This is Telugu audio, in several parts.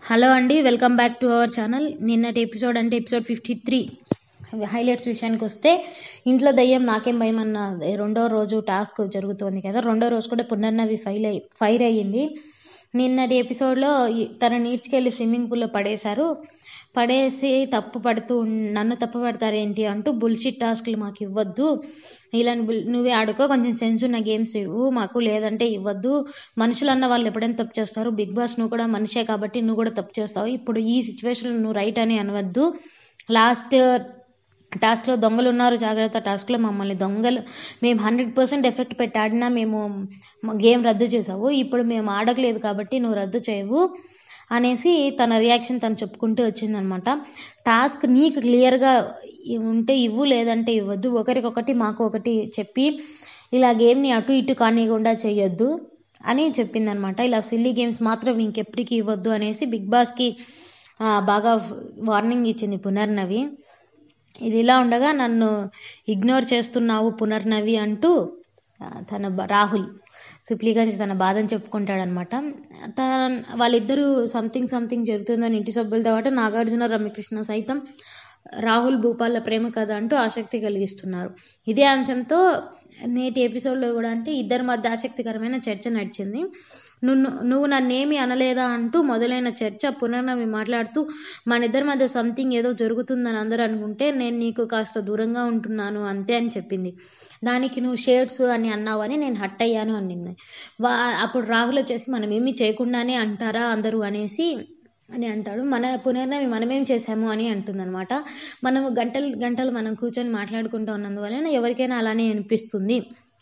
హలో అండి welcome back to our channel నిన్నటి ఎపిసోడ్ అంటే ఎపిసోడ్ ఫిఫ్టీ త్రీ హైలైట్స్ విషయానికి వస్తే ఇంట్లో దయ్యం నాకేం భయం అన్న రెండో రోజు టాస్క్ జరుగుతోంది కదా రెండో రోజు కూడా పునర్నవి ఫైల్ అయ్యి ఫైర్ అయ్యింది నిన్నటి ఎపిసోడ్లో ఈ- తన నీడ్చుకెళ్ళి స్విమ్మింగ్ పూల్లో పడేశారు పడేసి తప్పు పడుతూ ఉన్- నన్ను తప్పు పడతారేంటి అంటూ బుల్షిట్ టాస్క్లు మాకు ఇవ్వద్దు ఇలాంటి బుల్ నువ్వే ఆడుకో కొంచెం సెన్స్ ఉన్న గేమ్స్ ఇవ్వు మాకు లేదంటే ఇవ్వద్దు మనుషులు అన్న వాళ్ళు ఎప్పుడైనా తప్పు చేస్తారు బిగ్ బాస్ నువ్వు కూడా మనిషే కాబట్టి నువ్వు కూడా తప్పు చేస్తావు ఇప్పుడు ఈ సిచ్యువేషన్ నువ్వు రైట్ అని అనవద్దు లాస్ట్ టాస్క్లో దొంగలు ఉన్నారు జాగ్రత్త టాస్క్లో మమ్మల్ని దొంగలు మేము హండ్రెడ్ పర్సెంట్ ఎఫెక్ట్ పెట్టి ఆడినా మేము గేమ్ రద్దు చేసావు ఇప్పుడు మేము ఆడట్లేదు కాబట్టి నువ్వు రద్దు చేయవు అనేసి తన రియాక్షన్ తను చెప్పుకుంటూ వచ్చిందనమాట టాస్క్ నీకు క్లియర్గా ఉంటే ఇవ్వు లేదంటే ఇవ్వద్దు ఒకరికొకటి మాకు ఒకటి చెప్పి ఇలా గేమ్ని అటు ఇటు కానివ్వకుండా చేయొద్దు అని చెప్పిందనమాట ఇలా సిల్లీ గేమ్స్ మాత్రం ఇంకెప్పటికీ ఇవ్వద్దు అనేసి బిగ్ బాస్కి ఆ, బాగా వార్నింగ్ ఇచ్చింది పునర్నవి ఇది ఇలా ఉండగా నన్ను ఇగ్నోర్ చేస్తున్నావు పునర్నవి అంటూ ఆ, తన బ- రాహుల్ సిప్లీగంజ్ తన బాధను చెప్పుకుంటాడనమాట తన వాళ్ళిద్దరూ సంథింగ్ సంథింగ్ జరుగుతుందని ఇంటి సభ్యులతో పాటు నాగార్జున రమ్యకృష్ణ సైతం రాహుల్ భూపాల ప్రేమ కథ అంటూ ఆసక్తి కలిగిస్తున్నారు ఇదే అంశంతో నేటి ఎపిసోడ్లో కూడా అంటే ఇద్దరి మధ్య ఆసక్తికరమైన చర్చ నడిచింది నువ్వు నువ్వు నన్నేమి అనలేదా అంటూ మొదలైన చర్చ పునర్నవి మాట్లాడుతూ మన ఇద్దరి మధ్య సంథింగ్ ఏదో జరుగుతుందని అందరూ అనుకుంటే నేను నీకు కాస్త దూరంగా ఉంటున్నాను అంతే అని చెప్పింది దానికి నువ్వు షేడ్స్ అని అన్నావని నేను హట్ అయ్యాను అనింది వా అప్పుడు రాహుల్ వచ్చేసి మనం ఏమీ చేయకుండానే అంటారా అందరూ అనేసి అని అంటాడు మన పునర్నవి మనమేం చేశాము అని అంటుందన్నమాట మనము గంటలు గంటలు మనం కూర్చొని మాట్లాడుకుంటూ ఉన్నందువలన ఎవరికైనా అలానే అనిపిస్తుంది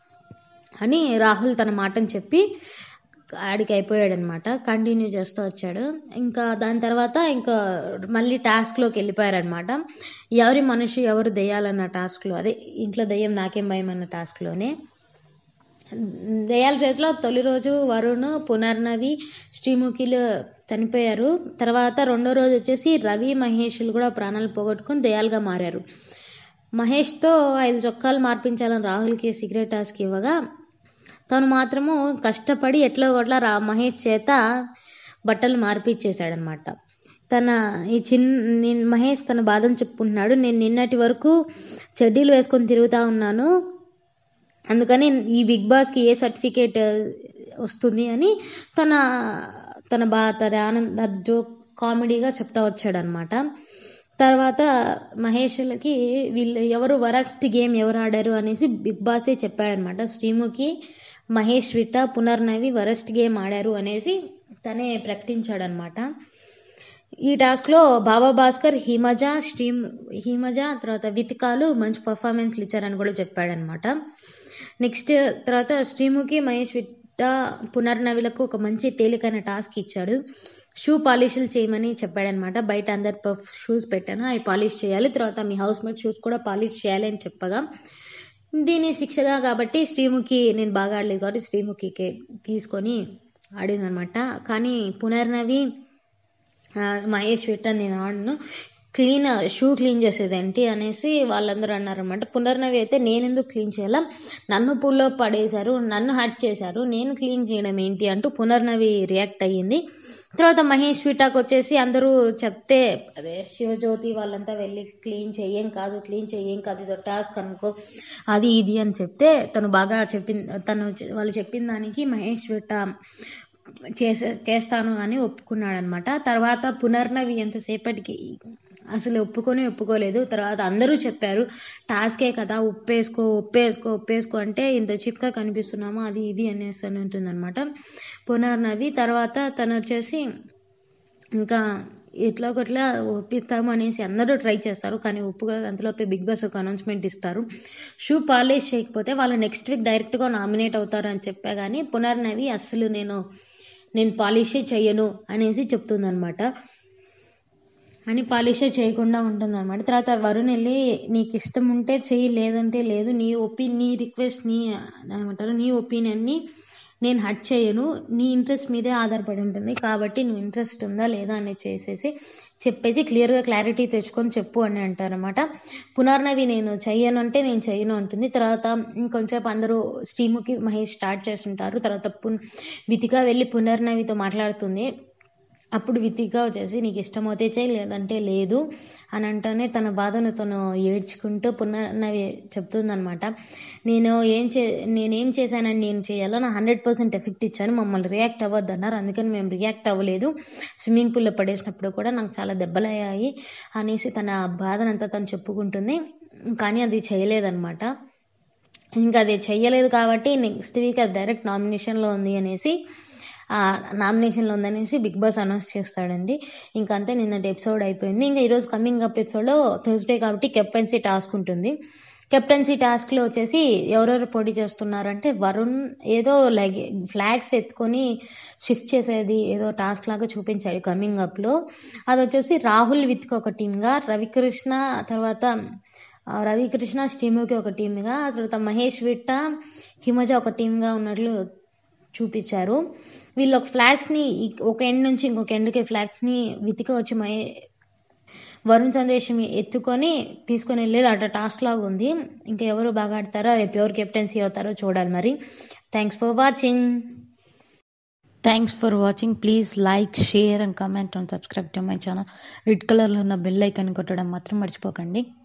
అని రాహుల్ తన మాటను చెప్పి ఆడికి అయిపోయాడనమాట కంటిన్యూ చేస్తూ వచ్చాడు ఇంకా దాని తర్వాత ఇంకా మళ్ళీ టాస్క్లోకి వెళ్ళిపోయారనమాట ఎవరి మనిషి ఎవరు దెయ్యాలన్న టాస్క్లో అదే ఇంట్లో దెయ్యం నాకేం భయం అన్న టాస్క్లోనే దయాల చేతిలో తొలి రోజు వరుణ్ పునర్నవి శ్రీముఖిలు చనిపోయారు తర్వాత రెండో రోజు వచ్చేసి రవి మహేష్లు కూడా ప్రాణాలు పోగొట్టుకుని దయాలుగా మారారు మహేష్తో ఐదు చొక్కాలు మార్పించాలని రాహుల్కి సిగరెట్ టాస్క్ ఇవ్వగా తను మాత్రము కష్టపడి ఎట్లో కొట్లా రా మహేష్ చేత బట్టలు మార్పిచ్చేశాడనమాట తన ఈ చిన్న నేను మహేష్ తన బాధను చెప్పుకుంటున్నాడు నేను నిన్నటి వరకు చెడ్డీలు వేసుకొని తిరుగుతూ ఉన్నాను అందుకని ఈ బిగ్ బాస్కి ఏ సర్టిఫికేట్ వస్తుంది అని తన తన బా తన ఆనంద జోక్ కామెడీగా చెప్తా వచ్చాడనమాట తర్వాత మహేష్లకి వీళ్ళు ఎవరు వరస్ట్ గేమ్ ఎవరు ఆడారు అనేసి బిగ్ బాసే చెప్పాడనమాట శ్రీముఖి మహేష్ విట్ట పునర్నవి వరస్ట్ గేమ్ ఆడారు అనేసి తనే ప్రకటించాడనమాట ఈ టాస్క్లో బాబా భాస్కర్ హిమజ శ్రీమ్ హిమజ తర్వాత వితికాలు మంచి పర్ఫార్మెన్స్లు ఇచ్చారని కూడా చెప్పాడనమాట నెక్స్ట్ తర్వాత శ్రీముఖి మహేష్ విట్ట పునర్నవిలకు ఒక మంచి తేలికైన టాస్క్ ఇచ్చాడు షూ పాలిష్లు చేయమని చెప్పాడనమాట బయట అందరు పఫ్ షూస్ పెట్టాను అవి పాలిష్ చేయాలి తర్వాత మీ హౌస్ మేట్ షూస్ కూడా పాలిష్ చేయాలి అని చెప్పగా దీని శిక్షగా కాబట్టి శ్రీముఖి నేను బాగా ఆడలేదు కాబట్టి శ్రీముఖికి తీసుకొని ఆడిందనమాట కానీ పునర్నవి ఆ, మహేష్ విట్ట నేను ఆడను క్లీన్ షూ క్లీన్ చేసేది ఏంటి అనేసి వాళ్ళందరూ అన్నారనమాట పునర్నవి అయితే నేను ఎందుకు క్లీన్ చేయాలా నన్ను పుల్లో పడేశారు నన్ను హట్ చేశారు నేను క్లీన్ చేయడం ఏంటి అంటూ పునర్నవి రియాక్ట్ అయ్యింది తర్వాత మహేష్ విటాక్ వచ్చేసి అందరూ చెప్తే అదే శివజ్యోతి వాళ్ళంతా వెళ్ళి క్లీన్ చెయ్యం కాదు క్లీన్ చెయ్యం కాదు ఇదో టాస్క్ అనుకో అది ఇది అని చెప్తే తను బాగా చెప్పిన తను వాళ్ళు చెప్పిన దానికి మహేష్ విట్ట చేసే చేస్తాను అని ఒప్పుకున్నాడు అనమాట తర్వాత పునర్నవి ఎంతసేపటికి అసలు ఒప్పుకొని ఒప్పుకోలేదు తర్వాత అందరూ చెప్పారు టాస్కే కదా ఉప్పేసుకో ఉప్పేసుకో ఉప్పేసుకో అంటే ఇంత చిప్గా కనిపిస్తున్నామా అది ఇది అనేసి అని ఉంటుందన్నమాట పునర్నవి తర్వాత తను వచ్చేసి ఇంకా ఎట్లా ఒకట్లా ఒప్పిస్తాము అనేసి అందరూ ట్రై చేస్తారు కానీ ఒప్పుగా అంతలోపే బిగ్ బాస్ ఒక అనౌన్స్మెంట్ ఇస్తారు షూ పాలిష్ చేయకపోతే వాళ్ళు నెక్స్ట్ వీక్ డైరెక్ట్గా నామినేట్ అవుతారు అని చెప్పా కానీ పునర్నవి అస్సలు నేను నేను పాలిషే చెయ్యను అనేసి చెప్తుందనమాట అని పాలిషే చేయకుండా ఉంటుందన్నమాట తర్వాత వరుణ్ వెళ్ళి నీకు ఇష్టం ఉంటే చెయ్యి లేదంటే లేదు నీ ఒపి నీ రిక్వెస్ట్ నీ ఏమంటారు నీ ఒపీనియన్ని నేను హట్ చేయను నీ ఇంట్రెస్ట్ మీదే ఆధారపడి ఉంటుంది కాబట్టి నువ్వు ఇంట్రెస్ట్ ఉందా లేదా అనేది చేసేసి చెప్పేసి క్లియర్గా క్లారిటీ తెచ్చుకొని చెప్పు అని అంటారనమాట పునర్నవి నేను చెయ్యను అంటే నేను చెయ్యను అంటుంది తర్వాత ఇంకొంచెంసేపు అందరూ శ్రీముఖి మహేష్ స్టార్ట్ చేస్తుంటారు తర్వాత పున్ వితిగా వెళ్ళి పునర్నవితో మాట్లాడుతుంది అప్పుడు వితిగా వచ్చేసి నీకు ఇష్టమైతే చేయి లేదంటే లేదు అని అంటేనే తన బాధను తను ఏడ్చుకుంటూ పునర్నవి చెప్తుందనమాట నేను ఏం చే నేనేం చేశానని నేను చేయాలో నా హండ్రెడ్ పర్సెంట్ ఎఫెక్ట్ ఇచ్చాను మమ్మల్ని రియాక్ట్ అవ్వద్దు అన్నారు అందుకని మేము రియాక్ట్ అవ్వలేదు స్విమ్మింగ్ పూల్లో పడేసినప్పుడు కూడా నాకు చాలా దెబ్బలయ్యాయి అనేసి తన బాధనంతా తను చెప్పుకుంటుంది కానీ అది చేయలేదన్నమాట ఇంకా అది చెయ్యలేదు కాబట్టి నెక్స్ట్ వీక్ అది డైరెక్ట్ నామినేషన్లో ఉంది అనేసి నామినేషన్లో ఉందనేసి బిగ్ బాస్ అనౌన్స్ చేస్తాడండి ఇంకా అంతే నిన్నటి ఎపిసోడ్ అయిపోయింది ఇంకా ఈరోజు కమింగ్ అప్ ఎపిసోడ్లో థర్స్డే కాబట్టి కెప్టెన్సీ టాస్క్ ఉంటుంది కెప్టెన్సీ టాస్క్లో వచ్చేసి ఎవరెవరు పోటీ చేస్తున్నారంటే వరుణ్ ఏదో లైక్ ఫ్లాగ్స్ ఎత్తుకొని షిఫ్ట్ చేసేది ఏదో టాస్క్ లాగా చూపించాడు కమింగ్ అప్లో అది వచ్చేసి రాహుల్ విత్కి ఒక టీమ్గా రవికృష్ణ తర్వాత ఆ, రవికృష్ణ స్టీముకి ఒక టీమ్గా ఆ తర్వాత మహేష్ విట్ట హిమజ ఒక టీమ్గా ఉన్నట్లు చూపించారు వీళ్ళు ఒక ఫ్లాగ్స్ని ఒక ఎండ్ నుంచి ఇంకొక ఎండ్కి ఫ్లాగ్స్ని వితికి వచ్చి మహే వరుణ్ సందేశం ఎత్తుకొని తీసుకొని వెళ్ళేది అట్లా టాస్క్ లాగా ఉంది ఇంకా ఎవరు బాగా ఆడతారో రేపు ఎవరు కెప్టెన్సీ అవుతారో చూడాలి మరి thanks for watching thanks for watching please like share and comment and subscribe to my channel red కలర్లో ఉన్న బెల్ ఐకాన్ కొట్టడం మాత్రం మర్చిపోకండి